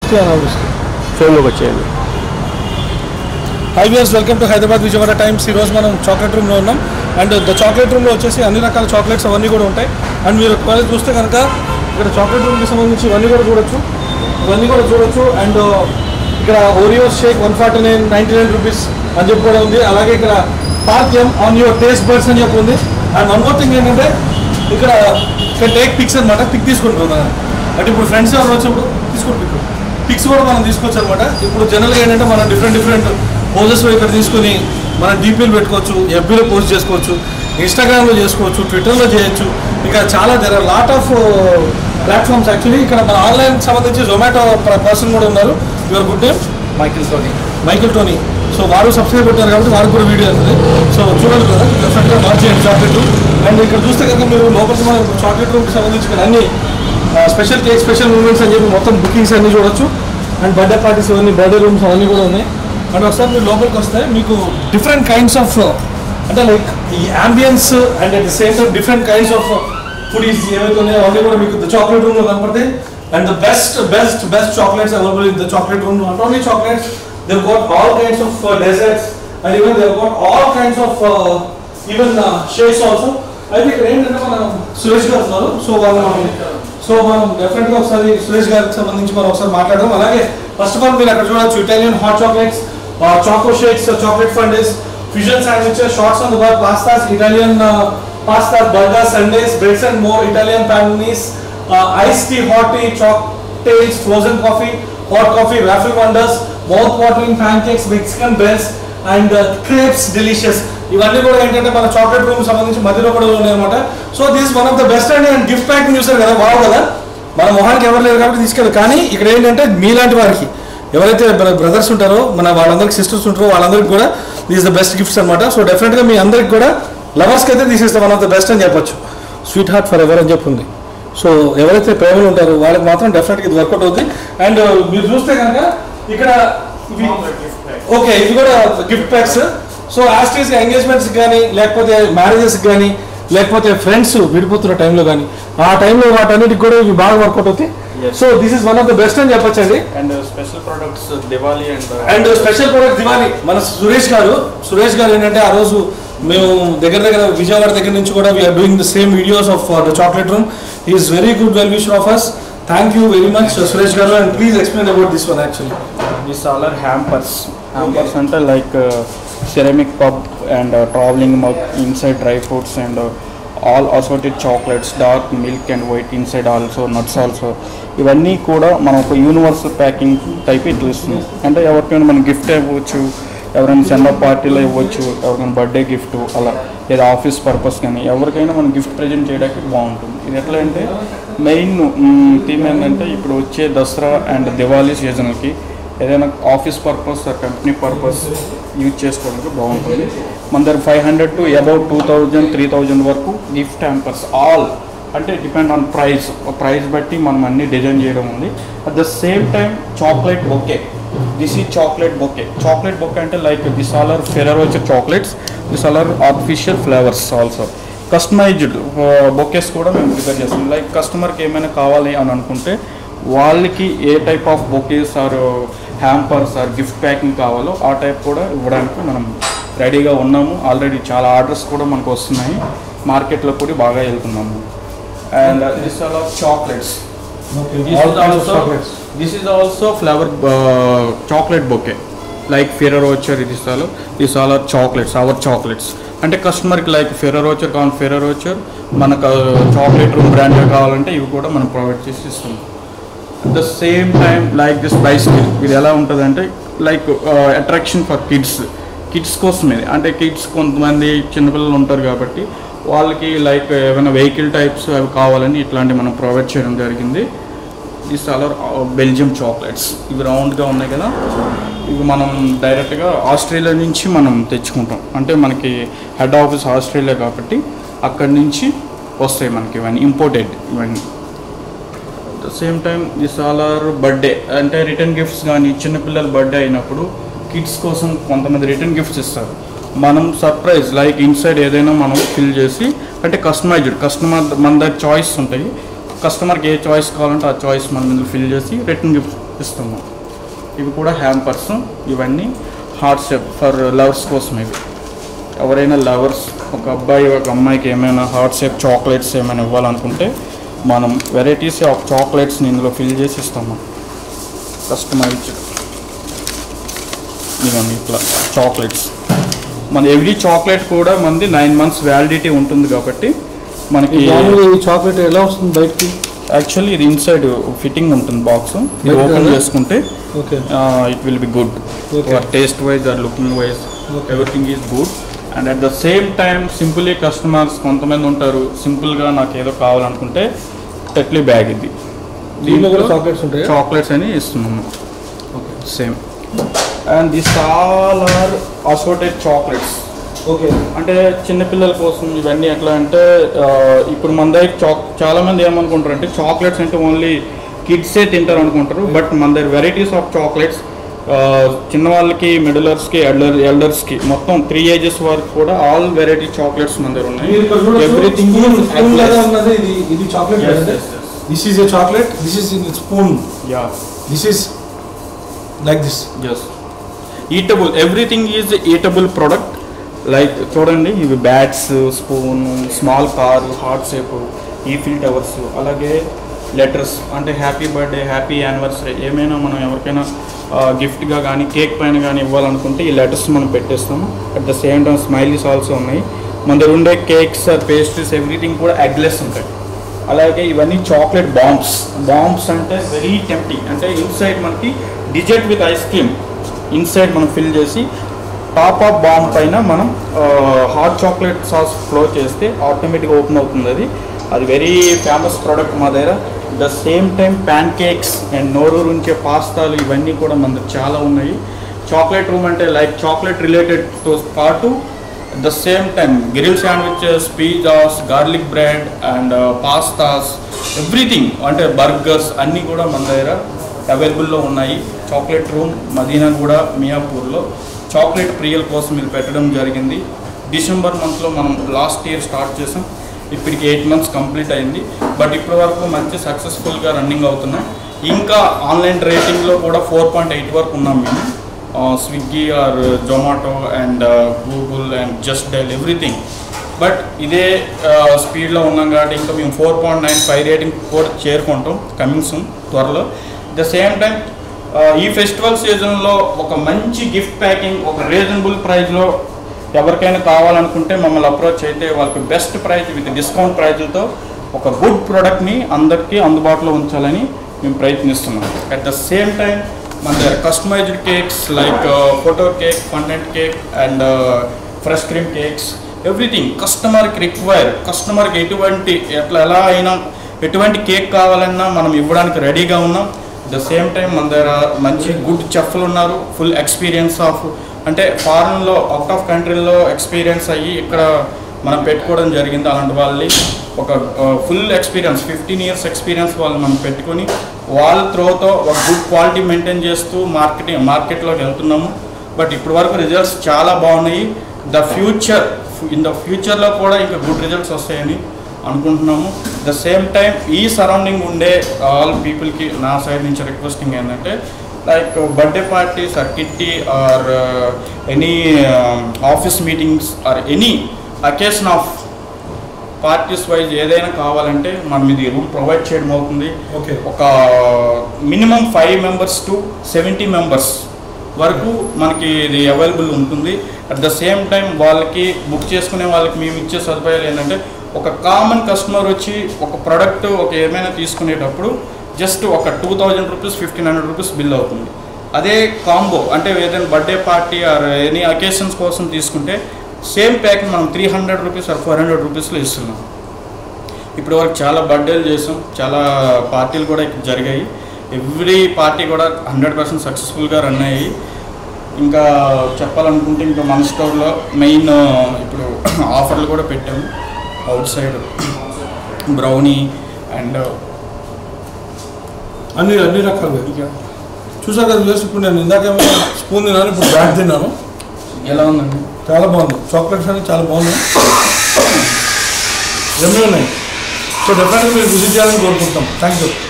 వృష్టి అనావృష్టి ఫోన్లోకి వచ్చేయండి hi views welcome to Hyderabad Vijayawada times ఈ రోజు మనం చాక్లెట్ రూమ్లో ఉన్నాం అండ్ ద చాక్లెట్ రూమ్లో వచ్చేసి అన్ని రకాల చాక్లెట్స్ అవన్నీ కూడా ఉంటాయి అండ్ మీరు ఒకవేళ చూస్తే కనుక ఇక్కడ చాక్లెట్ రూమ్కి సంబంధించి ఇవన్నీ కూడా చూడొచ్చు ఇవన్నీ కూడా చూడొచ్చు అండ్ ఇక్కడ Oreo shake one forty nine ninety nine rupees అని చెప్పి కూడా ఉంది అలాగే ఇక్కడ park em on your taste birds అని చెప్పి ఉంది అండ్ వన్ మోర్ థింగ్ ఏంటంటే ఇక్కడ ఇక్కడ టేక్ పిక్స్ అనమాట పిక్ తీసుకుంటున్నాను అంటే ఇప్పుడు ఫ్రెండ్స్ ఎవరు వచ్చినప్పుడు తీసుకుంటు పిక్ పిక్స్ కూడా మనం తీసుకోవచ్చు అనమాట ఇప్పుడు జనరల్గా ఏంటంటే మనం డిఫరెంట్ డిఫరెంట్ పోజెస్ ఇక్కడ తీసుకుని మన డీపీలు పెట్టుకోవచ్చు ఎఫ్బీలో పోస్ట్ చేసుకోవచ్చు ఇన్స్టాగ్రామ్లో చేసుకోవచ్చు ట్విట్టర్లో చేయొచ్చు ఇంకా చాలా there are lot of platforms actually ఇక్కడ మన ఆన్లైన్ సంబంధించి జొమాటో పర్సన్ కూడా ఉన్నారు your good name Michael Tony Michael Tony so వారు సబ్స్క్రైబ్ పెట్టారు కాబట్టి వారికి కూడా వీడియో వస్తుంది సో చూడండి కదా డెఫినెట్గా వాచ్ చేయండి చాక్లెట్ అండ్ ఇక్కడ చూస్తే కనుక మీరు లోపలికి మనం చాక్లెట్ రూమ్కి సంబంధించి ఇక్కడ అన్ని స్పెషల్ కేక్ స్పెషల్ మూమెంట్స్ అని చెప్పి మొత్తం బుకింగ్స్ అన్ని చూడొచ్చు అండ్ బర్త్డే పార్టీస్ అవన్నీ బర్త్డే రూమ్స్ అవన్నీ కూడా ఉన్నాయి అండ్ ఒకసారి మీరు లోపలికి వస్తే మీకు డిఫరెంట్ కైండ్స్ ఆఫ్ అంటే లైక్ ఈ ambience and at the same time different kinds of foodies ఏవైతే ఉన్నాయో అవన్నీ కూడా మీకు చాక్లెట్ రూమ్లో కనపడతాయి and the best best best chocolates available in the chocolate room not only chocolates they've got all kinds of uh, desserts and even they've got all kinds of uh, even uh, shakes also అయితే ఇక్కడ ఏంటంటే మనం సురేష్ గారు ఉన్నారు so వాళ్ళు so మనం డెఫినెట్గా ఒకసారి సురేష్ గారికి సంబంధించి మనం ఒకసారి మాట్లాడదాం అలాగే ఫస్ట్ ఆఫ్ ఆల్ మీరు అక్కడ చూడొచ్చు Italian hot chocolates choco shakes chocolate fondues fusion sandwiches shots on the bar pastas Italian pasta burger sundaes breads and more Italian paninis ice tea hot tea cocktails frozen coffee hot coffee waffle wonders mouth watering pancakes Mexican bells and crepes delicious ఇవన్నీ కూడా ఏంటంటే మన chocolate room సంబంధించి మధ్యలో కూడా ఉన్నాయన్నమాట so this one of the best అండి and gift packing చూసారు కదా బాగు కదా మన మొహానికి ఎవరు లేరు కాబట్టి తీసుకెళ్ళి కానీ ఇక్కడ ఏంటంటే మీలాంటి వారికి ఎవరైతే బ్రదర్స్ ఉంటారో మన వాళ్ళందరికి సిస్టర్స్ ఉంటారో వాళ్ళందరికీ కూడా దిస్ ద బెస్ట్ గిఫ్ట్స్ అనమాట సో డెఫినెట్గా మీ అందరికి కూడా లవర్స్కి అయితే this is the one of the best అని చెప్పొచ్చు స్వీట్ హార్ట్ ఫర్ ఎవర్ అని చెప్పింది సో ఎవరైతే ప్రేమలు ఉంటారో వాళ్ళకి మాత్రం డెఫినెట్గా ఇది వర్కౌట్ అవుతుంది అండ్ మీరు చూస్తే కనుక ఇక్కడ ఇవి ఓకే ఇవి కూడా గిఫ్ట్ ప్యాక్స్ సో యాస్టీస్ ఎంగేజ్మెంట్స్ కానీ లేకపోతే మ్యారేజెస్ కానీ లేకపోతే ఫ్రెండ్స్ విడిపోతున్న టైంలో కానీ ఆ టైంలో వాటన్నిటికి కూడా ఇవి బాగా వర్కౌట్ అవుతాయి Yes. So this is one of the best అని చెప్పొచ్చండి and special products Diwali and and special product Diwali మన సురేష్ గారు సురేష్ గారు ఏంటంటే ఆ రోజు మేము దగ్గర దగ్గర విజయవాడ దగ్గర నుంచి కూడా we are doing the same videos of the chocolate room is very good well wish of us thank you very much Suresh గారు and please explain about this one actually this all are hampers hampers అంటే like ceramic pub and travelling mug inside dry fruits and all assorted chocolates dark milk and white inside also nuts also ఇవన్నీ కూడా మనం ఒక universal packing type ఇట్లా ఇస్తుంది అంటే ఎవరికైనా మనం గిఫ్ట్ ఇవ్వచ్చు ఎవరైనా సెండ్ పార్టీలో ఇవ్వచ్చు ఎవరికైనా బర్త్డే గిఫ్ట్ అలా లేదా ఆఫీస్ పర్పస్ కానీ ఎవరికైనా మనం గిఫ్ట్ ప్రజెంట్ చేయడానికి బాగుంటుంది ఇది ఎట్లా అంటే మెయిన్ థీమ్ ఏంటంటే ఇప్పుడు వచ్చే దసరా అండ్ దివాళీ సీజన్కి ఏదైనా office purpose company purpose use చేసుకోవడానికి బాగుంటుంది మన దగ్గర five hundred to about two thousand three thousand వరకు గిఫ్ట్ హ్యాంపర్స్ ఆల్ అంటే డిపెండ్ ఆన్ ప్రైస్ ప్రైస్ బట్టి మనం అన్ని డిజైన్ చేయడం ఉంది at the same time chocolate bouquet this ఈ చాక్లెట్ బొకే చాక్లెట్ బొకే అంటే like this all are Ferrero Rocher chocolates this all are artificial flavours also customised bouquets కూడా మేము ప్రిపేర్ చేస్తాం లైక్ కస్టమర్కి ఏమైనా కావాలి అని అనుకుంటే వాళ్ళకి ఏ type of bouquets or hampers or gift packing కావాలో ఆ టైప్ కూడా ఇవ్వడానికి మనం రెడీగా ఉన్నాము ఆల్రెడీ చాలా ఆర్డర్స్ కూడా మనకు వస్తున్నాయి మార్కెట్లో కూడా బాగా వెళ్తున్నాము and this all of chocolates this is also flavour chocolate bouquet like Ferrero Rocher ఇది all this all are chocolates our chocolates అంటే కస్టమర్కి లైక్ ఫెరరోచర్ కావాలి ఫెరరోచర్ మనకు చాక్లెట్ రూమ్ బ్రాండెడ్ కావాలంటే ఇవి కూడా మనం ప్రొవైడ్ చేసి ఇస్తాం at the same time like this bicycle ఇది ఎలా ఉంటుందంటే like attraction for kids kids కోసం ఇది అంటే కిడ్స్ కొంతమంది చిన్నపిల్లలు ఉంటారు కాబట్టి వాళ్ళకి లైక్ ఏమైనా వెహికల్ టైప్స్ అవి కావాలని ఇట్లాంటివి మనం ప్రొవైడ్ చేయడం జరిగింది this all are Belgium chocolates ఇవి రౌండ్గా ఉన్నాయి కదా ఇవి మనం డైరెక్ట్గా ఆస్ట్రేలియా నుంచి మనం తెచ్చుకుంటాం అంటే మనకి హెడ్ ఆఫీస్ ఆస్ట్రేలియా కాబట్టి అక్కడి నుంచి వస్తాయి మనకి ఇవన్నీ ఇంపోర్టెడ్ ఇవన్నీ the same time this all are birthday అంటే రిటర్న్ గిఫ్ట్స్ కానీ చిన్నపిల్లల బర్త్డే అయినప్పుడు కిడ్స్ కోసం కొంతమంది రిటర్న్ గిఫ్ట్స్ ఇస్తారు మనం సర్ప్రైజ్ లైక్ ఇన్సైడ్ ఏదైనా మనం ఫిల్ చేసి అంటే కస్టమైజ్డ్ కస్టమర్ మన దగ్గర చాయిస్ ఉంటాయి కస్టమర్కి ఏ చాయిస్ కావాలంటే ఆ చాయిస్ మనం ఇందులో ఫిల్ చేసి రిటర్న్ గిఫ్ట్ ఇస్తున్నాం ఇవి కూడా హ్యాంపర్స్ ఇవన్నీ హార్ట్ షేప్ ఫర్ లవర్స్ కోసం ఇవి ఎవరైనా లవర్స్ ఒక అబ్బాయి ఒక అమ్మాయికి ఏమైనా హార్ట్ షేప్ చాక్లెట్స్ ఏమైనా ఇవ్వాలనుకుంటే మనం వెరైటీస్ ఆఫ్ చాక్లెట్స్ని ఇందులో ఫిల్ చేసి ఇస్తాం మనం కస్టమైజ్డ్ ఇవన్నీ ఇట్లా చాక్లెట్స్ మన ఎవ్రీ చాక్లెట్ కూడా మనది నైన్ మంత్స్ వ్యాలిడిటీ ఉంటుంది కాబట్టి మనకి మామూలుగా ఈ చాక్లెట్ ఎలా వస్తుంది బయటికి యాక్చువల్లీ ఇది ఇన్సైడ్ ఫిట్టింగ్ ఉంటుంది బాక్స్ ఇది Like ఓపెన్ that? చేసుకుంటే okay it will be good Okay. Taste wise or looking wise Okay. Everything is good and at the same time simply customers కొంతమంది ఉంటారు సింపుల్గా నాకు ఏదో కావాలనుకుంటే టెట్లీ బ్యాగ్ ఇది దీంట్లో కూడా చాక్లెట్స్ ఉంటాయి చాక్లెట్స్ అని ఇస్తున్నాము okay same and this all are assorted chocolates okay అంటే చిన్నపిల్లల కోసం ఇవన్నీ ఎట్లా అంటే ఆ, ఇప్పుడు మన దగ్గర చాక్ చాలా మంది ఏమనుకుంటారు అంటే చాక్లెట్స్ అంటే ఓన్లీ కిడ్సే తింటారు అనుకుంటారు బట్ మన దగ్గర వెరైటీస్ ఆఫ్ చాక్లెట్స్ చిన్నవాళ్ళకి మిడిలర్స్కి ఎల్డర్ ఎల్డర్స్కి మొత్తం త్రీ ఏజెస్ వరకు కూడా ఆల్ వెరైటీ చాక్లెట్స్ మన దగ్గర మీరు ఇక్కడ ఉన్నాయి ఎవ్రీథింగ్ స్పూన్ లాగా ఉన్నది ఇది ఇది chocolate this is a chocolate this is in spoon yeah this is like this yes eatable everything is eatable product like చూడండి ఇవి bats spoon small car heart shape Eiffel towers అలాగే letters అంటే happy birthday happy anniversary ఏమైనా మనం ఎవరికైనా గిఫ్ట్గా కానీ cake పైన కానీ ఇవ్వాలనుకుంటే ఈ లెటర్స్ మనం పెట్టేస్తాము at the same time smileys also ఉన్నాయి మన దగ్గర ఉండే కేక్స్ పేస్ట్రీస్ ఎవ్రీథింగ్ కూడా ఎగ్లెస్ ఉంటాయి అలాగే ఇవన్నీ చాక్లెట్ బాంబ్స్ బాంబ్స్ అంటే వెరీ టెంప్టింగ్ అంటే ఇన్సైడ్ మనకి dessert with ice cream inside మనం ఫిల్ చేసి టాప్ ఆఫ్ బాంబ్ పైన మనం హాట్ చాక్లెట్ సాస్ ఫ్లో చేస్తే ఆటోమేటిక్గా ఓపెన్ అవుతుంది అది అది వెరీ ఫేమస్ ప్రోడక్ట్ మా దగ్గర the same time pancakes and నోరూరు ఉంచే పాస్తాలు ఇవన్నీ కూడా మన దగ్గర చాలా ఉన్నాయి చాక్లెట్ రూమ్ అంటే లైక్ చాక్లెట్ రిలేటెడ్తో పాటు the same time grill sandwiches pizzas garlic bread and pastas everything అంటే బర్గర్స్ అన్నీ కూడా మన దగ్గర అవైలబుల్లో ఉన్నాయి చాక్లెట్ రూమ్ మదీనాగూడ మియాపూర్లో చాక్లెట్ ప్రియల కోసం ఇది పెట్టడం జరిగింది డిసెంబర్ మంత్లో మనం లాస్ట్ ఇయర్ స్టార్ట్ చేసాం ఇప్పటికి ఎయిట్ మంత్స్ కంప్లీట్ అయింది బట్ ఇప్పటి వరకు మంచి సక్సెస్ఫుల్గా రన్నింగ్ అవుతున్నాం ఇంకా ఆన్లైన్ రేటింగ్లో కూడా ఫోర్ పాయింట్ ఎయిట్ వరకు ఉన్నాం మేము Swiggy or Zomato and Google and Justdial everything but ఇదే స్పీడ్లో ఉన్నాం కాబట్టి ఇంకా మేము four point nine five rating కూడా చేరుకుంటాం కమింగ్ సూన్ త్వరలో ద సేమ్ టైం ఈ ఫెస్టివల్ సీజన్లో ఒక మంచి గిఫ్ట్ ప్యాకింగ్ ఒక రీజనబుల్ ప్రైస్లో ఎవరికైనా కావాలనుకుంటే మమ్మల్ని అప్రోచ్ అయితే వాళ్ళకి బెస్ట్ ప్రైస్ విత్ డిస్కౌంట్ ప్రైజ్లతో ఒక గుడ్ ప్రోడక్ట్ని అందరికీ అందుబాటులో ఉంచాలని మేము ప్రయత్నిస్తున్నాం అట్ ద సేమ్ టైం మన దగ్గర customised cakes like photo cake fondant cake and fresh cream cakes everything కస్టమర్కి రిక్వైర్ కస్టమర్కి ఎటువంటి ఎట్లా ఎలా అయినా ఎటువంటి కేక్ కావాలన్నా మనం ఇవ్వడానికి రెడీగా ఉన్నాం ద సేమ్ టైం మన దగ్గర మంచి గుడ్ చెఫ్లు ఉన్నారు ఫుల్ ఎక్స్పీరియన్స్ ఆఫ్ అంటే ఫారెన్లో అవుట్ ఆఫ్ కంట్రీలో ఎక్స్పీరియన్స్ అయ్యి ఇక్కడ మనం పెట్టుకోవడం జరిగింది అలాంటి వాళ్ళని ఒక full experience fifteen years experience వాళ్ళని మనం పెట్టుకొని వాళ్ళ త్రోతో ఒక గుడ్ క్వాలిటీ మెయింటైన్ చేస్తూ మార్కెటింగ్ మార్కెట్లోకి వెళ్తున్నాము బట్ ఇప్పటి వరకు రిజల్ట్స్ చాలా బాగున్నాయి ద ఫ్యూచర్ ఇన్ ద ఫ్యూచర్లో కూడా ఇంకా గుడ్ రిజల్ట్స్ వస్తాయని అనుకుంటున్నాము ద సేమ్ టైం ఈ సరౌండింగ్ ఉండే ఆల్ పీపుల్కి నా సైడ్ నుంచి రిక్వెస్టింగ్ ఏంటంటే like birthday parties or kitty or any office meetings or any occasion of parties wise ఏదైనా కావాలంటే మనం ఇది రూమ్ ప్రొవైడ్ చేయడం అవుతుంది ఓకే ఒక minimum five members to seventy members వరకు మనకి ఇది అవైలబుల్ ఉంటుంది అట్ ద సేమ్ టైం వాళ్ళకి బుక్ చేసుకునే వాళ్ళకి మేము ఇచ్చే సదుపాయాలు ఏంటంటే ఒక కామన్ కస్టమర్ వచ్చి ఒక ప్రోడక్ట్ ఒక ఏమైనా తీసుకునేటప్పుడు జస్ట్ ఒక two thousand rupees fifteen hundred rupees bill అవుతుంది అదే కాంబో అంటే ఏదైనా birthday party or any occasions కోసం తీసుకుంటే సేమ్ ప్యాక్ మనం three hundred rupees or four hundred రూపీస్లో ఇస్తున్నాం ఇప్పటి వరకు చాలా బర్త్డేలు చేసాం చాలా పార్టీలు కూడా ఇక్కడ జరిగాయి ఎవ్రీ పార్టీ కూడా హండ్రెడ్ పర్సెంట్ సక్సెస్ఫుల్గా రన్ అయ్యాయి ఇంకా చెప్పాలనుకుంటే ఇంకా మన స్టోర్లో మెయిన్ ఇప్పుడు ఆఫర్లు కూడా పెట్టాము అవుట్ సైడ్ బ్రౌనీ అండ్ అన్ని అన్ని రకాలు ఇక చూసారు కదా వేసి ఇప్పుడు నేను ఇందాకేమో స్పూన్ తిన్నాను ఇప్పుడు బ్యాట్ తిన్నాను ఎలా ఉందండి చాలా బాగుంది చాక్లెట్స్ అన్ని చాలా బాగున్నాయి ఎన్ని ఉన్నాయి సో డెఫినెట్గా మీరు విజిట్ చేయాలని కోరుకుంటాం థ్యాంక్ యూ